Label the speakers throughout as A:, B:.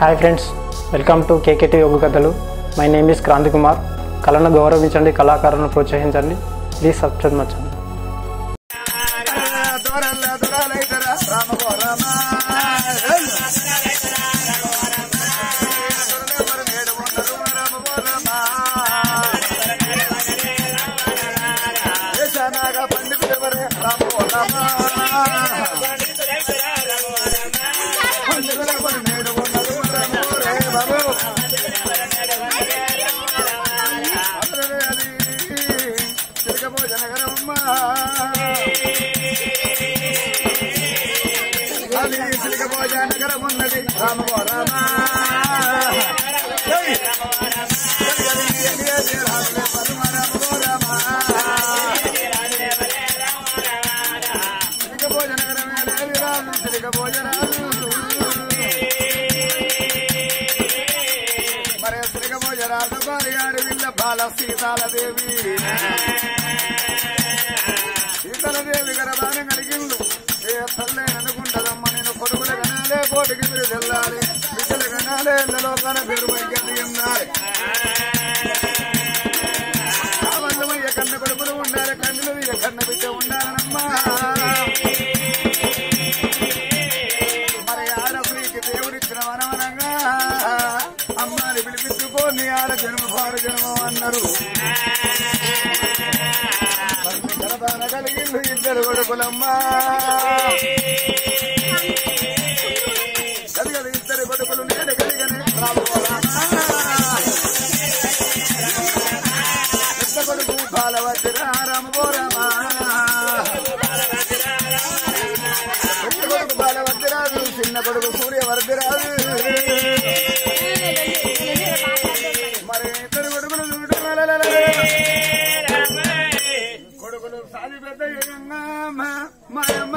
A: Hi friends welcome to KKT యోగ కథలు my name is Kranthi Kumar కళను గౌరవించండి కళాకారులను ప్రోత్సహించండి ప్లీజ్ సబ్స్క్రైబ్ మచ్చండి
B: దొరల్ల దొరలైతరా రామ ఓ రామ దొరలెవరు నేడు ఉండరు రామ ఓ రామ దేశానాగా పండితులెవరే రామ ఓ రామ పండితులెవరు నేడు ఉండరు రామ ఓ రే బాబు అతడే అది తిరగబోజనగరమ్మ అది సిలిగబోజనగరం ఉన్నది రామో రామ జై. జై జై జై జై రామ పరమ రామో రామ. సిలిగబోజనగరమే లేవి రాము, సిలిగబోజరాలు. మరి సిలిగబోజరాలు భార్యాడు విల్ల బాల సీతాలదేవి సీతలదేవి గర్భాన్ని కలిగిండు ఏ తల్లే అనుకుంటదమ్మ నేను కొడుకుల కనాలే కోటికి మీరు వెళ్ళాలి బిడ్డల కనాలే లోకాల పేరు వైద్యం ఉండాలి కావల్లమయ్య కన్న కొడుకులు ఉండాలి కన్నులు ఇక కన్న బిడ్డ ఉండాలనమ్మా మరి ఆడపురికి దేవుడిచ్చిన వనవనంగా అమ్మాని పిలిపించుకోని ఆడ జన్మ పాడు జన్మం అన్నారు గర్భాన కలిగిండు ఇద్దరు కొడుకులమ్మా కలిగదు ఇద్దరు కొడుకులు నేడు కలిగని రాము పెద్ద కొడుకు బాలవతిరా రామ పోరామా పెద్ద కొడుకు బాలవతిరాజు చిన్న కొడుకు సూర్యవర్ధిరాజు మరి ఇద్దరు కొడుకులు చూడటం కొడుకులు సాది పెద్ద మాయమ్మ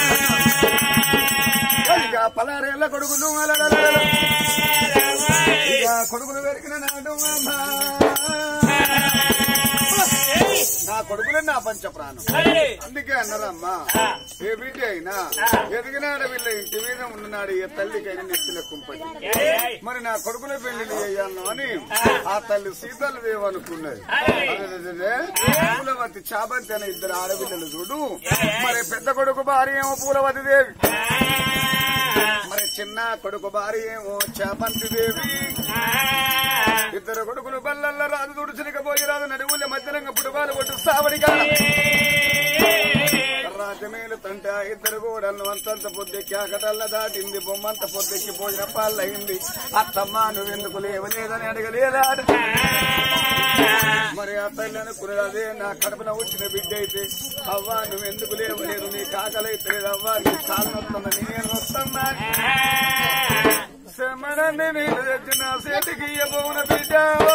B: ఇక పలారేళ్ల కొడుకులు అలలలల. ఇక కొడుకులు పెరిగిన నాడు అమ్మ. నా కొడుకులే నా పంచ ప్రాణం అందుకే అన్నారమ్మా ఏ బిడ్డ అయినా ఎదిగినాడ వీళ్ళ ఇంటి మీద ఉన్ననాడు ఏ తల్లికైనా నెత్తిన కుంపటి మరి నా కొడుకుల పెళ్లి చేయాలను అని ఆ తల్లి సీతలు దేవు అనుకున్నది అదేదేదే, పూలవతి చాబంతి అనే ఇద్దరు ఆడపిల్లలు చూడు మరి పెద్ద కొడుకు భార్య ఏమో పూలవతి దేవి మరి చిన్న కొడుకు భార్య ఏమో చాబంతి దేవి ఇద్దరు కొడుకులు బల్లల్ల రాదు తుడుచునిక పోయి రాదు నడువుల మధ్యనంగా పుట్టుబాలు కొట్టు సావడిగా రాజమేలు తంట ఇద్దరు గోడలను అంతంత పొద్దెక్కి ఆకటల్ల దాటింది బొమ్మంత పొద్దెక్కి పోయిన పాలయింది అత్తమ్మ నువ్వెందుకు లేవలేదని అడగలేదా మరి ఆ తల్లి అనుకున్నదే నా కడుపున వచ్చిన బిడ్డ అయితే అవ్వా నువ్వెందుకు లేవలేదు నీ కాకలైతే లేదు అవ్వా నీ కాలు నొస్తున్నా నేను వస్తున్నా శమణని నీళ్ళు తెచ్చిన సేటికి ఇయ్యబోన బిడ్డ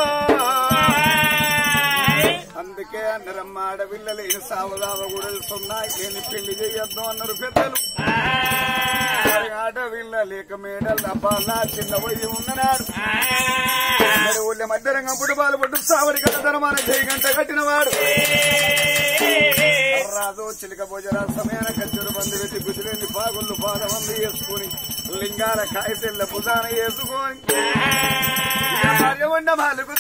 B: అందుకే అన్నరమ్మ ఆడపిల్లలు ఈయన సావదావ కూడా సున్నాయి నేను పెళ్లి చేయొద్దు అన్నారు పెద్దలు మరి ఆడపిల్ల లేక మేడల్ అబ్బాలా చిన్న పోయి ఉన్ననాడు మరి ఊళ్ళ మధ్యరంగం పుట్టుబాలు పట్టు సావడి గంట ధర్మాన చేయి గంట కట్టినవాడు రాజు చిలిక భోజన సమయాన కచ్చరు మంది పెట్టి గుజులేని బాగుళ్ళు బాధ మంది వేసుకొని లింగాల కాయసెల్ల పుదాన వేసుకొని భార్య ఉండ మాలకు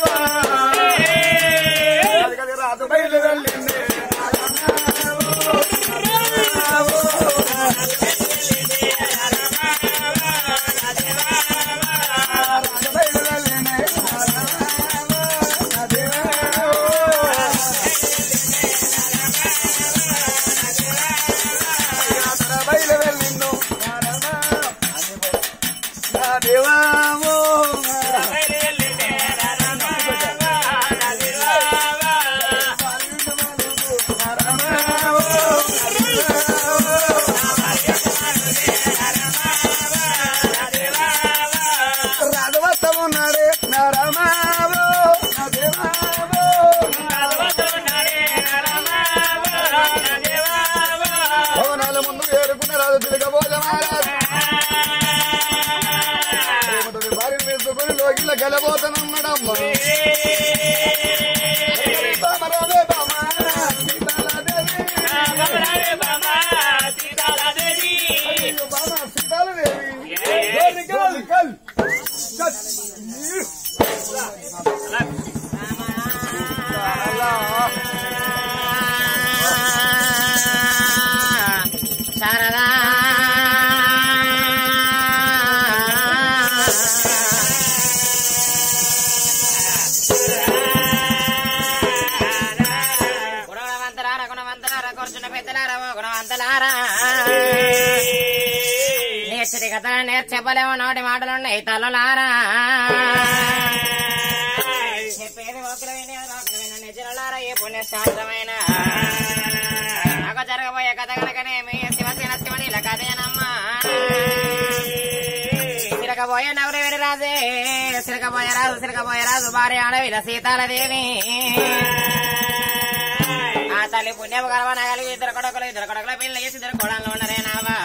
B: అది రాదు బయలు వెళ్ళింది రాదు బయలు వెళ్ళింది బయలు వెళ్ళిండు నా దేవామో రాధవస్తమున్నాడే నా రామావో నా దేవావో భవనాల ముందు ఏరుకున్న రాజు తిరగబోజమారాజు ప్రేమతోటి భార్య వేసుకుని లోగిళ్ళ గెలబోతనున్నాడమ్మ బామ రావే బామ సీతాలదేవి అయ్యో బామ సీతాలదేవి గోరి గల్ గల్
C: శారదా గుణవంతలారా గుణవంతలారా కూర్చున్న పెద్దలారా ఓ గుణవంతలారా నేర్చటి కథ నేర్చెప్పలేము నోటి మాటలున్నాయి తల్లులారా చెప్పేది ఒకరు విని ఒకరు విని నిజలారా ఏ పుణ్యశాస్త్రమైన నాకు జరగబోయే కథ కనుకనేమి శివసేన శివనీల కథేనమ్మా సిరకబోయే నవరి వెరి రాజే సిరకబోయే రాజు సిరకబోయే రాజు భార్య అడవిల సీతాలదేవి ఆ తల్లి పుణ్యము కలవనగలిగి ఇద్దరు కొడుకులు ఇద్దరు కొడుకుల పిల్ల చేసి ఇద్దరు కొడాలు ఉన్నారే నావా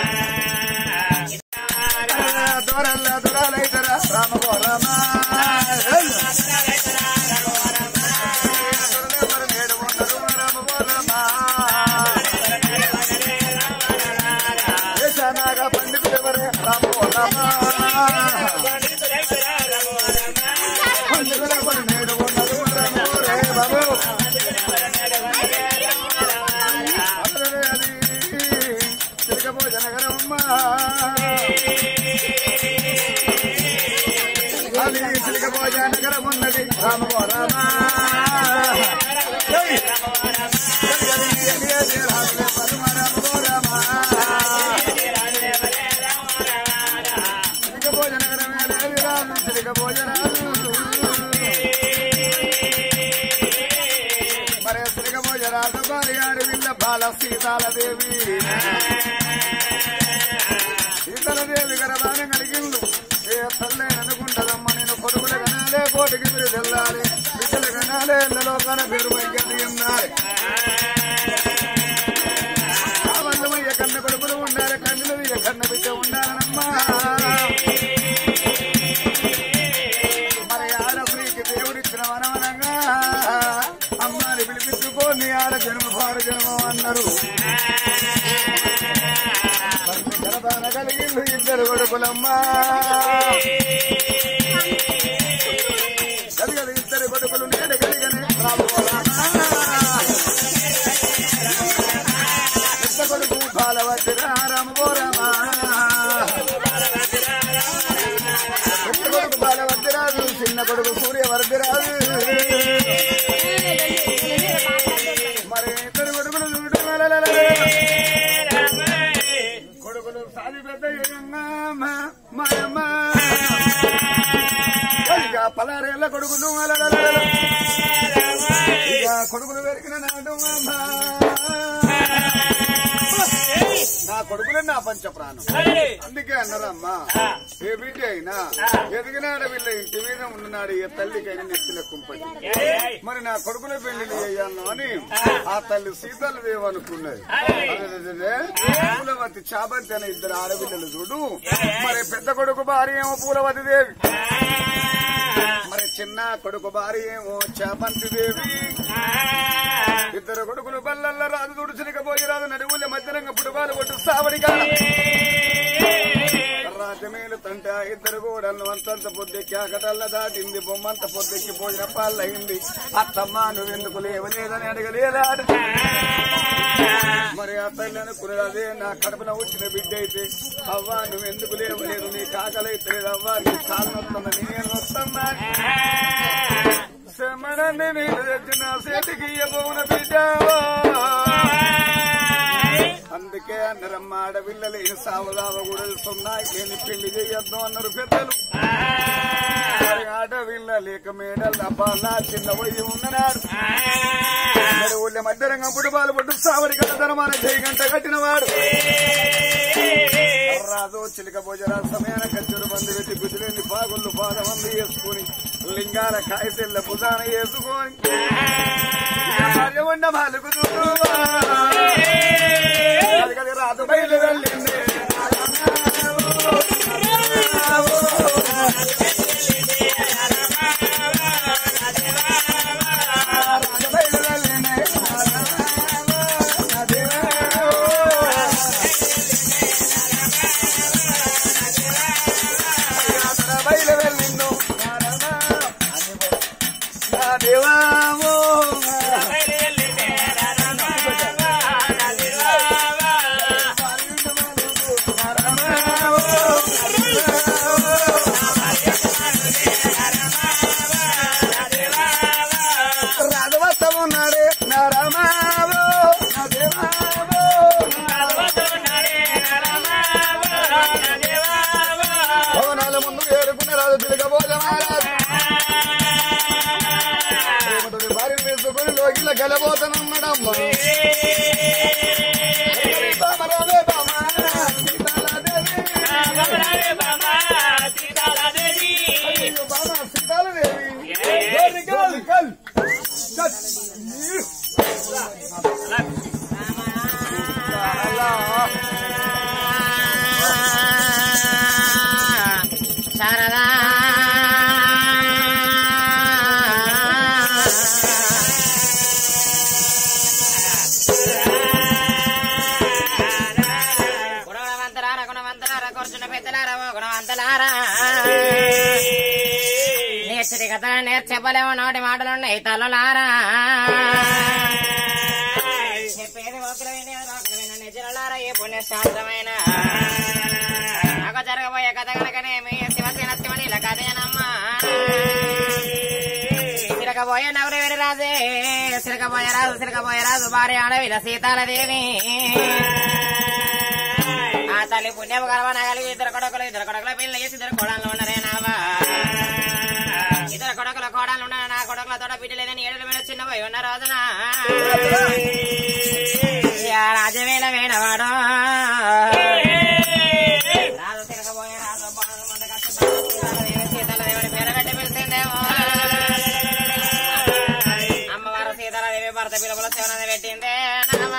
B: దొరల్ల దొరలైతర రామ గో రామ దొరలెవరు నేడు ఉండరు రామ గో రామ దేశనాగ పండితులెవరే రామ గో రామ పండితులెవరు నేడు ఉండరు రామ గో రే బాబు అతడే అది తిరగబోజనగరమ్మ అది తిరగబోజనగరం ఉన్నది రామ గో రామ జై. జై జై జై జై రామ పరమ రామ గో రామ తిరగబోజనగరమే దేవి రామ తిరగబోజరాజు మరి తిరగబోజరాజు భార్యాడు విల్ల బాల సీతాలదేవి సీతాలదేవి గర్భాన్ని కలిగిండు ఏ తల్లే అనుకుంటదమ్మ నేను కొడుకుల కనాలే కోటికి మీరు వెళ్ళాలి బిడ్డల కనాలే లోకాల పేరు వైద్యం ఉండాలి కావల్లమయ్య కన్న కొడుకులు ఉండాలి కన్నులు ఇక కన్న బిడ్డ ఉండాలనమ్మా మరి ఆడపురికి దేవుడిచ్చిన వనవనంగా అమ్మాని పిలిపించుకోని ఆడ జన్మ భార జన్మం అన్నారు గర్భాన కలిగిండు ఇద్దరు కొడుకులమ్మా కలిగదు ఇద్దరు కొడుకులు నేడు కలిగని రాము పెద్ద కొడుకు బాలవద్దిరా రామ గోరమా పెద్ద కొడుకు బాలవద్దిరాజు చిన్న కొడుకు సూర్యవర్ధిరాజు మరి ఇద్దరు కొడుకులు చూడడం కొడుకులు సాది పెద్ద మాయమ్మ ఇక పలారేళ్ళ కొడుకులు అలలలల. ఇక కొడుకులు పెరిగిన నాడు అమ్మా. నా కొడుకులే నా పంచ ప్రాణం అందుకే అన్నారమ్మా ఏ బిడ్డ అయినా ఎదిగినాడ వీళ్ళ ఇంటి మీద ఉన్ననాడు ఏ తల్లికైనా నెత్తిన కుంపటి మరి నా కొడుకుల పెళ్లి చేయాలను అని ఆ తల్లి సీతల దేవు అనుకున్నది అదేదేదే, పూలవతి చాబంతి అనే ఇద్దరు ఆడపిల్లలు చూడు మరి పెద్ద కొడుకు భార్య ఏమో పూలవతి దేవి మరి చిన్న కొడుకు భార్య ఏమో చాబంతి దేవి ఇద్దరు కొడుకులు బల్లల్ల రాదు తుడుచునిక పోయి రాదు నడువుల మధ్యనంగా పుట్టుబాలు కొట్టు సావడిగా రాజమేలు తంట ఇద్దరు గోడలను అంతంత పొద్దెక్కి ఆకటల్ల దాటింది బొమ్మంత పొద్దెక్కి పోయిన పాలయింది అత్తమ్మ నువ్వెందుకు లేవలేదని అడగలేదాడు మరి ఆ తల్లి అనుకున్నదే నా కడుపున వచ్చిన బిడ్డ అయితే అవ్వా నువ్వెందుకు లేవలేదు నీ కాకలైతే లేదు అవ్వా నీ కాలు నొస్తున్నా నేను వస్తున్నా శమణని నీళ్ళు తెచ్చిన చేతికి ఇయ్యబోన బిడ్డ అందుకే అన్నరమ్మ ఆడపిల్లలు ఈ సావదావ కూడా సున్నాయి లేని పెళ్లి చేయొద్దు అన్నారు పెద్దలు మరి ఆడపిల్ల లేక మేడల్ అబ్బాలా చిన్న పోయి ఉన్ననాడు మరి ఊళ్ళ మధ్యరంగం పుట్టుబాలు పట్టు సావడి కట్ట ధనమాన చేయి గంట కట్టినవాడు రాజు చిలిక భోజన సమయాన కచ్చరు మంది పెట్టి గుదిలేని బాగుళ్ళు బాధ మంది వేసుకుని లింగాల కాయసెల్ల బుధాన వేసుకొని భార్య ఉండ మాలకు రాదు బయలు వెళ్ళింది రాదు బయలు వెళ్ళింది బయలు వెళ్ళింది ఎలబోతనన్నాడమ్మ బామ రావే బామ సీతాలదేవి అయ్యో బామ సీతాలదేవి గోరి గల్ గల్ చట్.
C: శారదా గుణవంతలారా గుణవంతలారా కూర్చున్న పెద్దలారా ఓ గుణవంతలారా నేర్చటి కథ నేర్చెప్పలేమో నోటి మాటలున్నాయి తలలారా చెప్పేది ఒకరైన ఒకరైన నిజలారా ఏ పుణ్యశాస్త్రమైన నాకు జరగబోయే కథ కనుకనేమి శివసేన శివనీల కథేనమ్మా సిరకబోయే నవరి వెరి రాజే సిరకబోయే రాజు సిరకబోయే రాజు భార్య అడవిల సీతాలదేవి ఆ తల్లి పుణ్యం కలవనగలిగి ఇద్దరు కొడుకులు ఇద్దరు కొడుకుల పిల్లలు చేసి ఇద్దరు కోడళ్ళు ఉన్నారే నావా ఇద్దరు కొడుకుల కోడళ్ళు ఉన్నారు నా కొడుకులతో బిడ్డ లేదని ఏడుల మీద చిన్న పోయి ఉన్న రోజున యా రాజవేల వేణవాడు రాజు తిరగబోయే రాజు బాణుల ముందు కత్తి బాణులు సీతాలదేవి సీతాలదేవిని పేరు పెట్టి పిలిచిందేమో అమ్మవారు సీతాలదేవి భర్త పిలుపుల శివనది పెట్టిందే నామా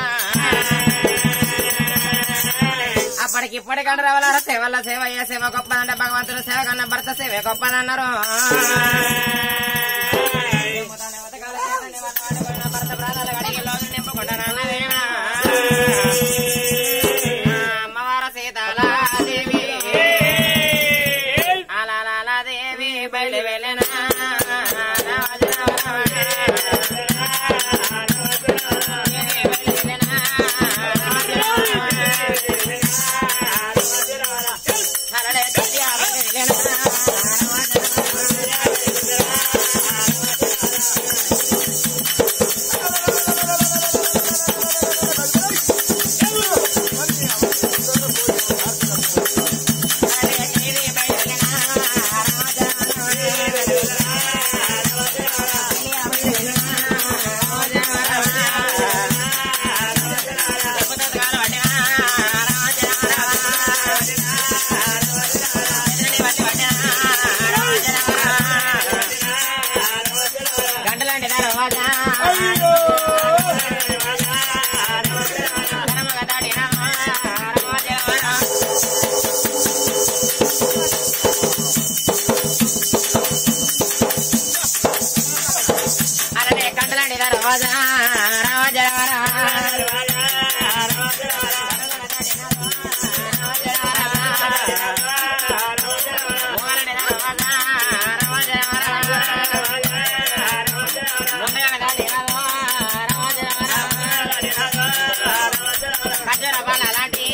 C: అప్పటికి ఇప్పటికంటే రావాల సేవల సేవ ఏ సేవ గొప్పదంటే భగవంతుడు సేవ కన్నా భర్త సేవ గొప్పదన్నారు భర్త ప్రాణాలు గడిగి లోను నింపుకుంటానన్నదేనా అమ్మవారు సీతాలాదేవి అలాలాదేవి బయలు వెళ్ళినా గంటలాంటి దర్వాజా అలానే కంటలాంటి దర్వాజా రాజా ఖర్జూర బాల లాంటి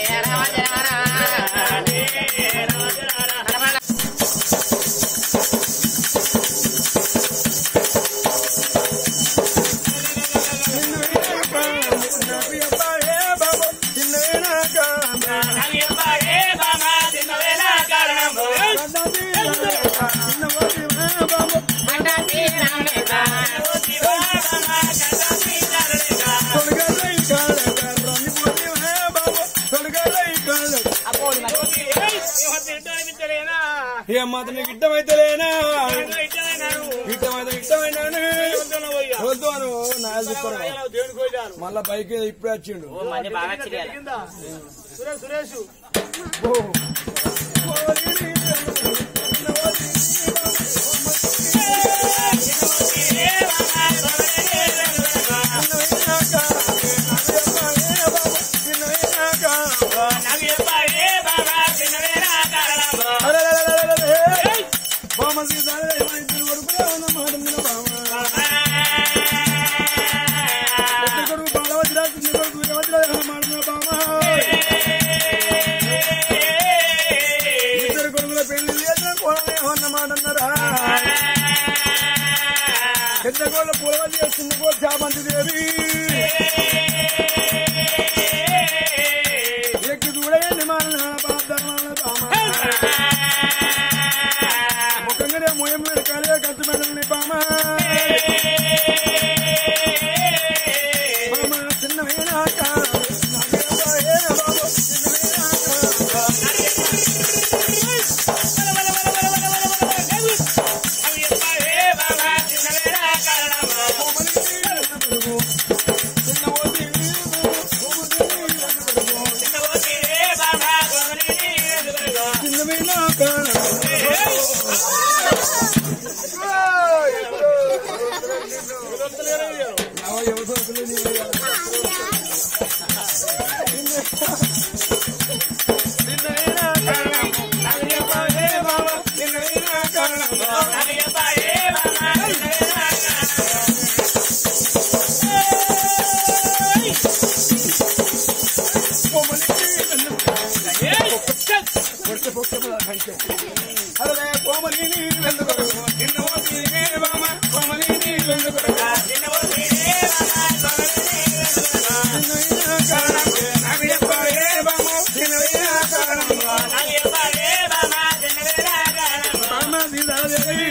D: ఏ మాత్రం నీకు ఇష్టమైతేలేనా ఇష్టమైతే ఇష్టమైనాను వద్దాను నాయలు చెప్పాను మళ్ళా పైకి ఇప్పుడే వచ్చిండు
C: మంది బాగా చిరియాలి
D: బామ సీత ఇద్దరు కొడుకులే ఉన్నమాట మీద బామ పెద్ద కొడుకు బాలవద్రా చిన్న కొడుకు వీరవద్రా అన్నమాట మీద బామ ఇద్దరు కొడుకుల పెళ్లి లేదు కోడలే అన్నమాట అన్నారా పెద్ద కోళ్ళ పూలవతి చిన్న కోళ్ళ చామంతి దేవి ఎక్కి చూడగానే మాన బాధ బామ ముఖంగానే మొయం వెనకాలే ఖర్చు పెట్టండి బామ కోమలి నీళ్ళెందుకు చిన్నవో తీరే బామ కోమలి నీళ్ళెందుకు నాకు చెప్పవే బామ చిన్నవైన కారణం బామ సీతాదేవి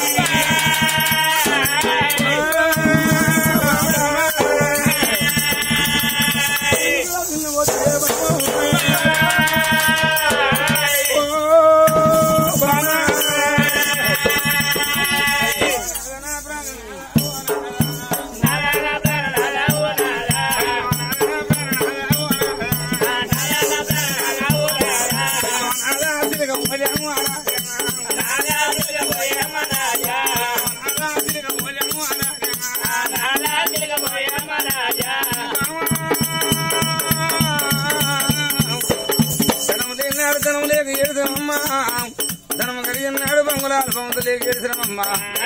D: ధనము లేనాడు ధనము లేక ఏడుదమ్మా ధనము కలిగినాడు బంగుళాలు బొమ్మలు లేక ఏడుదమ్మా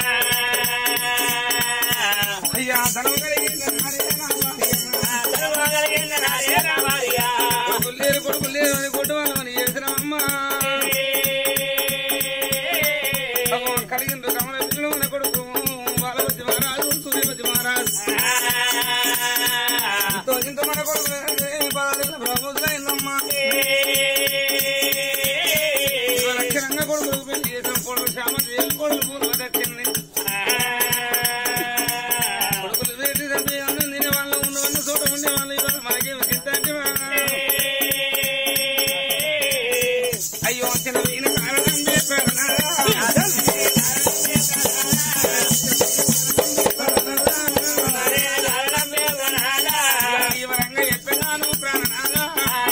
D: అయ్యా ధనము కొడుకులేరు కొడుకులేరు అని కొట్టు వాళ్ళని ఏడుదమ్మా కలిగిండు కమల పిల్లలు మన కొడుకు వాళ్ళ వచ్చి మహారాజు సూర్యపతి మహారాజు ఇంతో ఇంత మన కొడుకు పదాలు ప్రభుత్వమైందమ్మా లక్షణంగా కొడుకు పెళ్లి చేసిన కొడుకు శ్యామ వేలు కొడుకు పూర్వ దక్కింది కొడుకులు వేటి తప్పి అన్నం తినే వాళ్ళు ఉన్నవన్నీ చోట ఉండే వాళ్ళు ఇవాళ మనకేం సిద్ధాంతి అయ్యో చిన్న వీణ కారణం చెప్పాడు ఇవరంగా చెప్పాను ప్రాణనాథా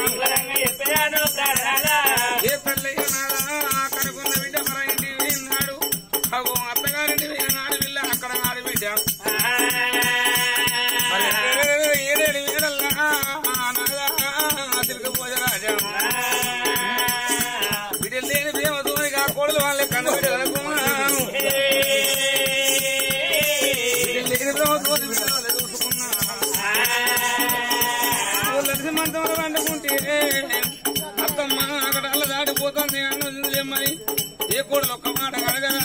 D: ఏ తల్లయ్య నాదా కనుకున్న బిడ్డ మన ఇంటి విన్నాడు అగో అత్తగారింటి విన్నాడు వీళ్ళ అక్కడ ఆడి బిడ్డ మరి ఏడేడు వేడల్లా నాదా తిరగపోయే రాజా బిడ్డలు లేని ప్రేమ దూరిగా కోడలు వాళ్ళే కన్ను బిడ్డలకు బిడ్డలు లేని ప్రేమ దూరి బిడ్డలు చూసుకున్నా మంచం వండుకుంటే అత్తమ్మ అక్కడ అల్ల దాటిపోతుంది అన్నది ఏ కోడలు ఒక్క మాట కడగరా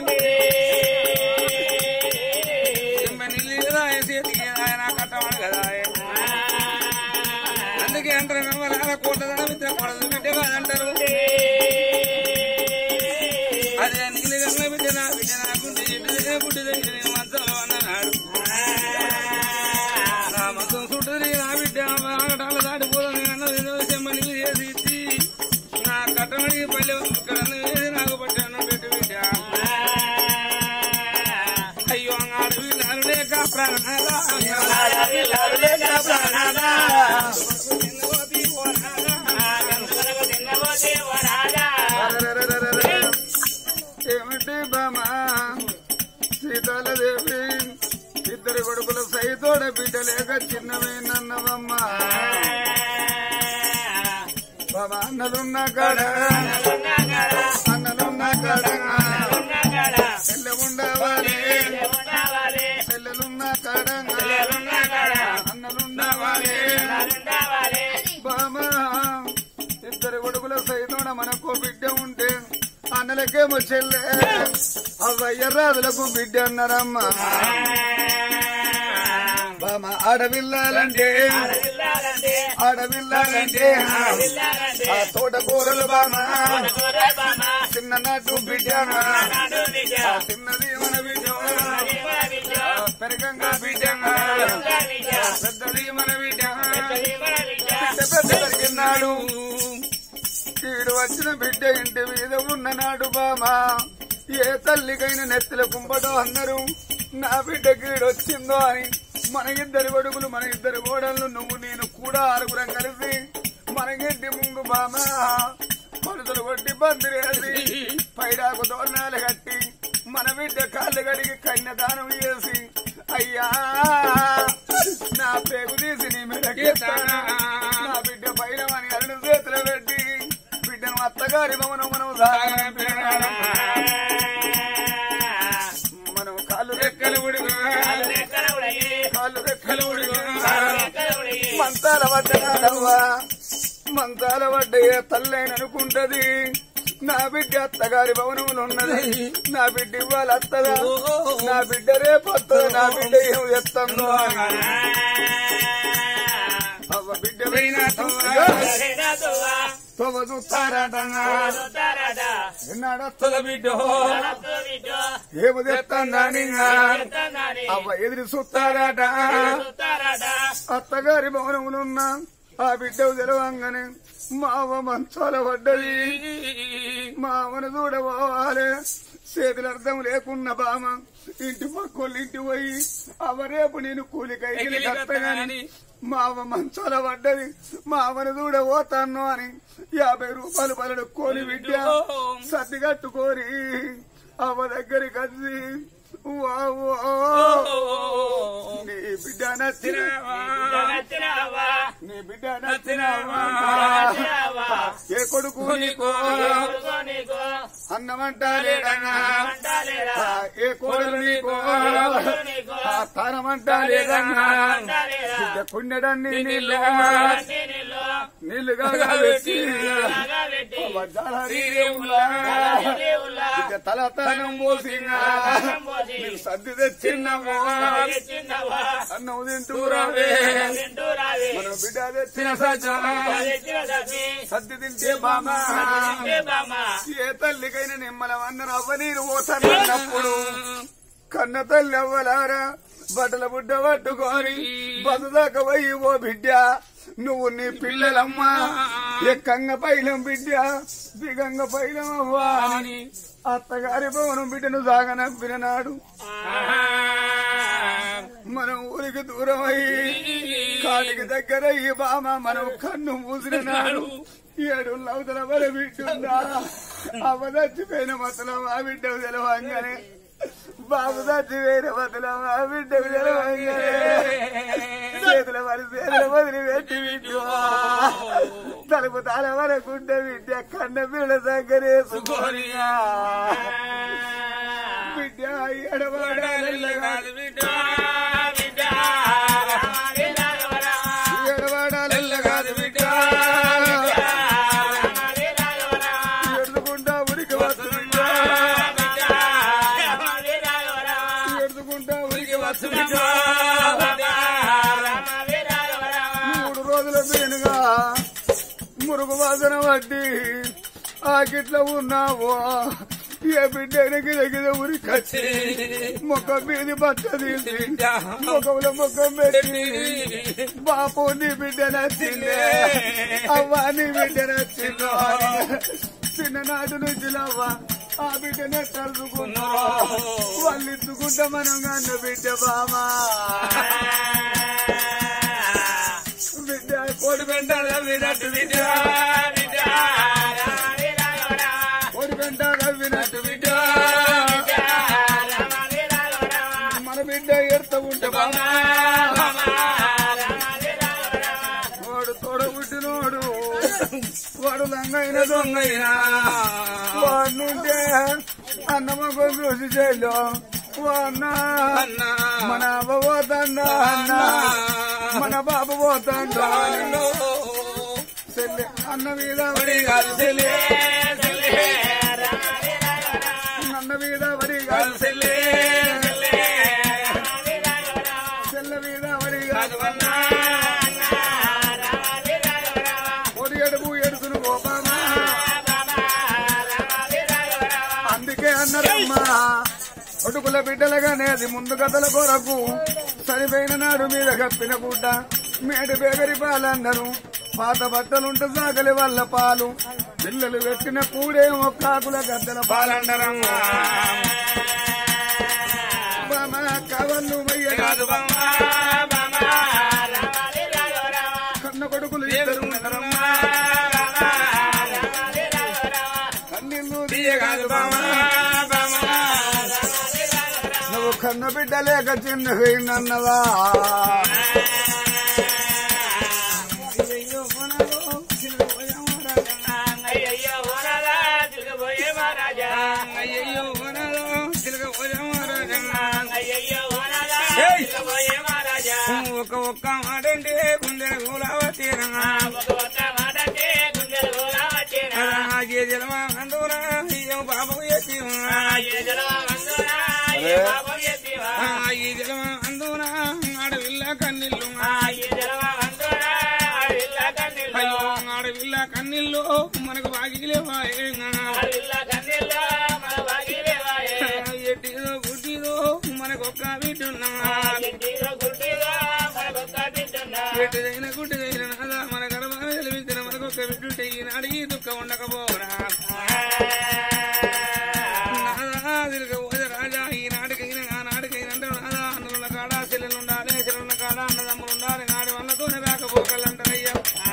D: నీళ్ళు కదా చేతికి ఆయన కట్టవాడు కదా అందుకే అంటారు నమ్మరాల కోటదన మిత్ర కొడదు బిడ్డ కాదంటారు అదే నీళ్ళు కన్న బిడ్డ నా బిడ్డ నాకుంటే బిడ్డ పుట్టిదే మంచంలో అన్నాడు నా మొత్తం చుట్టూ నా బిడ్డ ఆగటాలు దాటిపోతుంది అన్నది చెమ్మని చేసి ఇచ్చి నా కట్టమడికి పల్లె ఇక్కడ వేసి నాకు పట్టాను పెట్టి బిడ్డ అయ్యో ఆడవిల్లాలు లేక ప్రాణాలా
B: ఏమిటి బామా సీతాలదేవి ఇద్దరు కొడుకుల సైతోడ బిడ్డ లేక చిన్నవేనన్నవమ్మా బాబా అన్నలున్న కాడ అన్నలున్న కాడ చెల్లె ఉండవాలి చెల్లెలున్న కాడ అన్నలుండవాలి బామా ఇద్దరు కొడుకుల సైతోడ మనకు బిడ్డ ఉంటే అన్నలకేమో చెల్లె అవ్వయ్య రాజులకు బిడ్డ అన్నారమ్మా బామ ఆడవిల్లాలంటే ఆడవిల్లాలంటే ఆ తోటకూరలు బామ చిన్ననాటు బిడ్డ ఆ చిన్నది మన బిడ్డ ఆ పెరగంగా బిడ్డ పెద్దది మన బిడ్డ పెద్ద పెద్ద పెరిగినాడు ఈడు వచ్చిన బిడ్డ ఇంటి మీద ఉన్ననాడు బామా ఏ తల్లికైనా నెత్తిల కుంపడో అందరూ నా బిడ్డ కీడొచ్చిందో అని మన ఇద్దరు కొడుకులు మన ఇద్దరు కోడళ్ళు నువ్వు నేను కూడా ఆరుగురం కలిసి మనకింటి ముందు బామా మనుషులు కొట్టి బందిరేసి పైడాకు దోరణాలు కట్టి మన బిడ్డ కాళ్ళు కడిగి కన్యదానం చేసి అయ్యా నా పేగు తీసి నీ మెడకి నా బిడ్డ పైన అని అరుణ చేతులు పెట్టి బిడ్డను అత్తగారి మమను మనం మనం కాళ్ళు రెక్కలు ఉడిగా కాళ్ళు రెక్కలు ఉడిగా మంతాల పడ్డవా మంతాల పడ్డ ఏ తల్లైన అనుకుంటది నా బిడ్డ అత్తగారి భవనములు ఉన్నది నా బిడ్డ ఇవాళ అత్తదా నా బిడ్డ రేపు వస్తుంది నా బిడ్డ ఏం చేస్తుందో అని. అవ్వ బిడ్డ తొవ చూస్తారట ఎన్నాడొస్తుందో బిడ్డ ఏమి తెస్తానని అవ్వ ఎదురు చూస్తారట అత్తగారి భవనములున్నా ఆ బిడ్డ తెలవంగానే మావ మంచాల పడ్డది మావను చూడబోవాలి చేతులు అర్థం లేకున్న బామ ఇంటి పక్కోళ్ళు ఇంటి పోయి అవరేపు నేను కూలికైకి కట్టగాని మావ మంచాల పడ్డది మావను చూడబోతాను అని యాభై రూపాయలు పలడు కోని బిడ్డ సర్ది కట్టుకోరి అవ్వ దగ్గరికి వచ్చి వావో నీ బిడ్డ నచ్చిన నీ బిడ్డ నచ్చినావా ఏ కొడుకు నీకో అన్నమంటాలేడన్నా ఆ, ఏ కోడలు నీకో ఆ తానమంటాలేదన్నా బిడ్డ కుండెడన్ని నీళ్ళు నీళ్లుగా పెట్టి బిడ్డ తల తానం పోసినా నీకు సర్ది తెచ్చిన్నావో అన్నం తింటూరావే మన బిడ్డ తెచ్చిన సజ్జ సర్ది తింటే బామా ఏ తల్లికైనా నిమ్మలం అన్నారు అవ్వ నీరు పోతానప్పుడు కన్న తల్లి అవ్వలారా బట్టల బుడ్డ పట్టుకొని బతుదాకా పోయి ఓ బిడ్డ నువ్వు నీ పిల్లలమ్మా ఎక్కంగ పైలం బిడ్డ దిగంగ పైలం అవ్వా అని అత్తగారి భవనం బిడ్డను సాగనంపిన నాడు మనం ఊరికి దూరం అయ్యి కాలికి దగ్గర అయ్యి బామ మనం కన్ను మూసిన నాడు ఏడు లవతల వల బిడ్డుందా అవ్వ చచ్చిపోయిన మతలం ఆ బిడ్డ తెలవంగానే బాబు చచ్చిపోయిన మతలం ఆ బిడ్డ తెలవంగానే చేతుల మరి చేతుల వదిలి పెట్టి బిడ్డు తలుపు తాళ వరకుంటే బిడ్డ కన్న పిల్ల దగ్గర వేసుకోనియా బిడ్డ ఎడవాడాలెల్లగా ఎడవాడాలెల్లగాదు బిడ్డ ఎడుకుంటా ఉరికి వస్తు బిడ్డ ఎడుకుంటా ఉరికి వస్తు బిడ్డ మూడు రోజుల పేనుగా మురుగు వాసన పట్టి ఆకిట్లో ఉన్నావో ఏ బిడ్డ గిద గిద ఉరికొచ్చి మొక్క మీది బట్ట తీసి మొక్కల మొక్క పెట్టి బాపు నీ బిడ్డ నచ్చిందే అవ్వ నీ బిడ్డ నచ్చిందో చిన్ననాటి నుంచి అవ్వ ఆ బిడ్డనే తలుచుకున్నా వాళ్ళు ఇద్దుకుంటా మనం కన్న బిడ్డ బామా బిడ్డ కోడి పెంట వినట్టు బిడ్డ కోడి పెంట వినట్టు బిడ్డ మన బిడ్డ ఎడత ఉంటే బామా వాడు తోడబుట్టినోడు వాడు లంగైన దొంగైనా వాడుంటే అన్నమ్మ చూసి చేయలో వాన్న మన అవ్వ పోతాండా అన్న మన బాబు పోతాండా చెల్లె అన్న మీద పడి కాదు చెల్లె అన్న మీద పడి కాదు చెల్లె చెల్లె మీద పడి కాదు అన్నా పొడి ఎడుపు ఎడుతును గోపామా అందుకే అన్నారమ్మా కొడుకుల బిడ్డలగానేది ముందు కథల కొరకు చనిపోయిన నాడు మీద కప్పిన గుడ్డ మేడి బేగరి పాలన్నారు పాత బట్టలుంటే సాగలి వాళ్ళ పాలు పిల్లలు పెట్టిన కూడేమో కాకుల గద్దల పాలన్నరమ్మా బామా కవళ్ళు మయ్య కాదు కన్న కొడుకులు ఇద్దరు ఉన్నారమ్మా కన్నీళ్ళు తీయగాదు బామా నువ్వు కన్న బిడ్డ లేక చిన్నవైనన్నవా అయ్యయ్యో వనలో ఒక ఒక్క మాటంటే గుండె కూడా తీరంగా
D: ఏ జలమా అందునా ఏం పాపం ఎత్తివా ఈ జలమా అందునా ఆడవిల్ల కన్నిల్లు అయ్యో ఆడవిల్ల కన్నిల్లు మనకు బాగిలేవా ఎట్టిదో గుడ్డిదో మనకు ఒక్క బిడ్డున్నా ఎట్టిదైన గుడ్డిదైన నాదా మన గర్భాన్ని తెలిపించిన మనకు ఒక్క బిడ్డుంటే ఈనాడు ఈ దుఃఖం ఉండకపోరా నాదా తిరగబోయే రాజా ఈనాటికైనా ఆనాటికైనా అంటే నాదా అన్నుల కాడ చెల్లెలు ఉండాలి చెల్లెల కాడ అన్నదమ్ములు ఉండాలి నాడి వాళ్ళతోనే రాకపోకలంటారయ్యా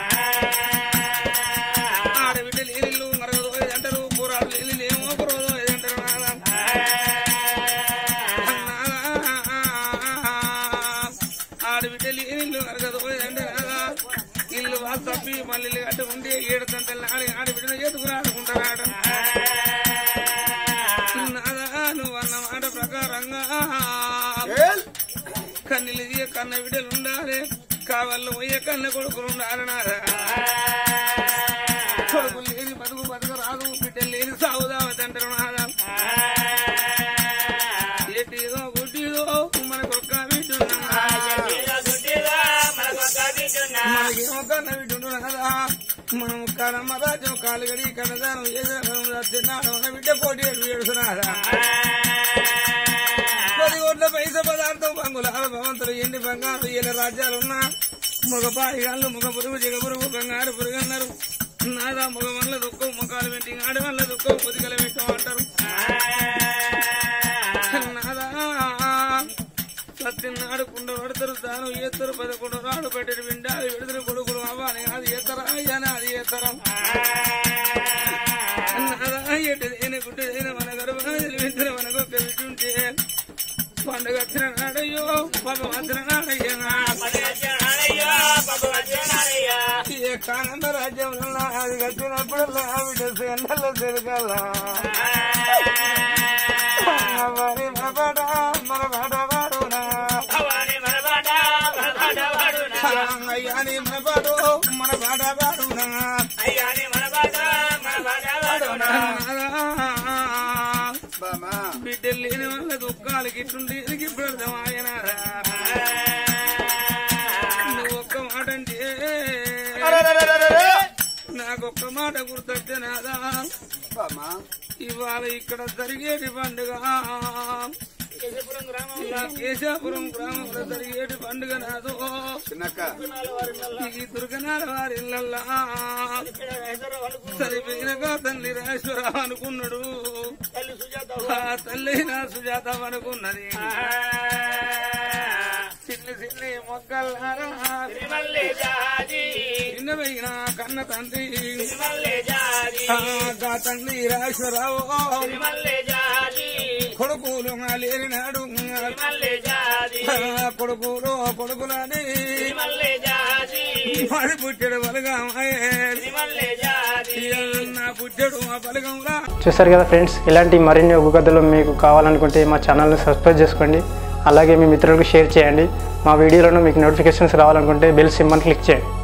D: ఆడబిడ్డ లేనిల్లు మరగదో ఏదంటారు కూరాడు లేని ఏమో కురవదో ఏదంటారు నాదా ఆడబిడ్డ లేనిల్లు మరగదో ఏదంటే నాదా ఇల్లు వాళ్ళు తప్పి మళ్ళీ ఇల్లు కట్టుకుంటే ఏడు తంతలు ఆడి ఆడబిడ్డను చేతుకుని ఆడుకుంటారాడు నాదా నువ్వు అన్న మాట ప్రకారంగా
B: ఏల్.
D: కన్నీళ్ళు తీయ కన్న బిడ్డలు ఉండాలి కావాళ్ళు పోయే కన్న కొడుకులు ఉండాలి నాదా కొడుకులు లేని బతుకు బతుకు రాదు బిడ్డలు లేని సాగుదావతంటారు నాదా ఎట్టిదో గుడ్డిదో మనకు ఒక్క బిడ్డున్నా మనకేమో కన్న బిడ్డు నాదా మనం కడమ్మ రాజ్యం కాలు గడి కడదానం ఏదో తిన్నాడు మన బిడ్డ పోటీ ఏడుస్తున్నాడా పది కోట్ల పైస పదార్థం పంగులాల భవంతులు ఎన్ని బంగారు ఏళ్ళ రాజ్యాలున్నా మగ పాయిగాళ్ళు మగ పురుగు జిగ పురుగు బంగారు పురుగు అన్నారు నాదా మగ వల్ల దుఃఖం ముఖాలు పెట్టి ఆడి వల్ల దుఃఖం పొదిగల పెట్టం అంటారు నాదా సత్యనాడు కుండ పడతారు తాను ఏత్తరు పదకొండు రాడు పెట్టడి విండాలి విడుదల కొడుకులు అవ్వాలి అది ఏతరా అయ్యాన అది ఏతరా నాదా ఎటుదైన గుడ్డదైన మన గర్భాన్ని వింటే మనకు ఒక వింటుంటే పండుగ వచ్చిన నాడయ్యో పాపం వచ్చిన నాడయ్యా ఏ కానంద రాజ్యంలో అది కట్టినప్పుడు బిడ్డ ఎండలో తిరగాల మరి మన పాట మన పాట పాడునా అయ్యాని మన పాటు మన పాట పాడునా
B: బామా
D: బిడ్డలు లేని వాళ్ళ దుఃఖాలకి ఇట్లుండి ఇప్పుడు అర్థమాయన నువ్వు ఒక్క మాట అంటే నాకొక్క మాట గుర్తొచ్చే నాదా
B: బామా
D: ఇవాళ ఇక్కడ జరిగేటి పండుగ ఇలా కేశాపురం గ్రామంలో జరిగేటి పండుగ నాదో
B: చిన్నక్క
D: ఈ దుర్గనాల వారి ఇళ్ళల్లా సరిపోయినగా తల్లి రాజేశ్వరరావు అనుకున్నాడు ఆ తల్లి నా సుజాత అనుకున్నది చిన్ని చిన్ని మొక్కల్లారా చిన్నవైన కన్న తండ్రి ఆ గా తండ్రి రాజేశ్వరరావు కొడుకులు లేనినాడు ఆ కొడుకులు కొడుకులని మరి పుట్టాడు బలగం నా పుట్టాడు ఆ బలగంలా
A: చూసారు కదా ఫ్రెండ్స్ ఇలాంటి మరిన్ని ఒగ్గు కథలు మీకు కావాలనుకుంటే మా ఛానల్ని సబ్స్క్రైబ్ చేసుకోండి అలాగే మీ మిత్రులకు షేర్ చేయండి మా వీడియోలను మీకు నోటిఫికేషన్స్ రావాలనుకుంటే బెల్ సింబల్ క్లిక్ చేయండి